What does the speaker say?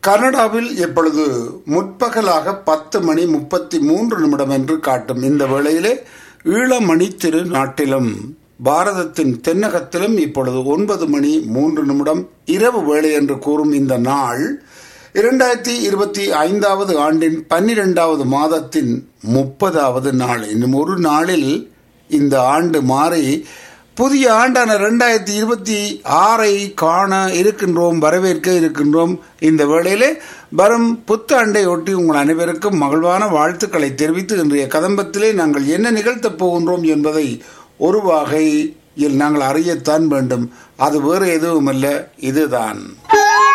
கனடாவில் இப்பொழுது முற்பகலாக பத்து மணி முப்பத்தி மூன்று நிமிடம் என்று காட்டும் இந்த வேளையிலே ஈழமணி திரு நாட்டிலும் பாரதத்தின் தென்னகத்திலும் இப்பொழுது ஒன்பது மணி மூன்று நிமிடம் இரவு வேளை என்று கூறும் இந்த நாள் இரண்டாயிரத்தி இருபத்தி ஐந்தாவது ஆண்டின் பன்னிரெண்டாவது மாதத்தின் முப்பதாவது நாள் இன்னும் ஒரு நாளில் இந்த ஆண்டு மாறி புதிய ஆண்டான ரெண்டாயிரத்தி இருபத்தி ஆறை காண இருக்கின்றோம் வரவேற்க இருக்கின்றோம் இந்த வேளையிலே வரும் புத்தாண்டை ஒட்டி உங்கள் அனைவருக்கும் மகிழ்வான வாழ்த்துக்களை தெரிவித்து இன்றைய கதம்பத்திலே நாங்கள் என்ன நிகழ்த்தப் போகின்றோம் என்பதை ஒரு வகையில் நாங்கள் அறியத்தான் வேண்டும் அது வேறு எதுவும் அல்ல இதுதான்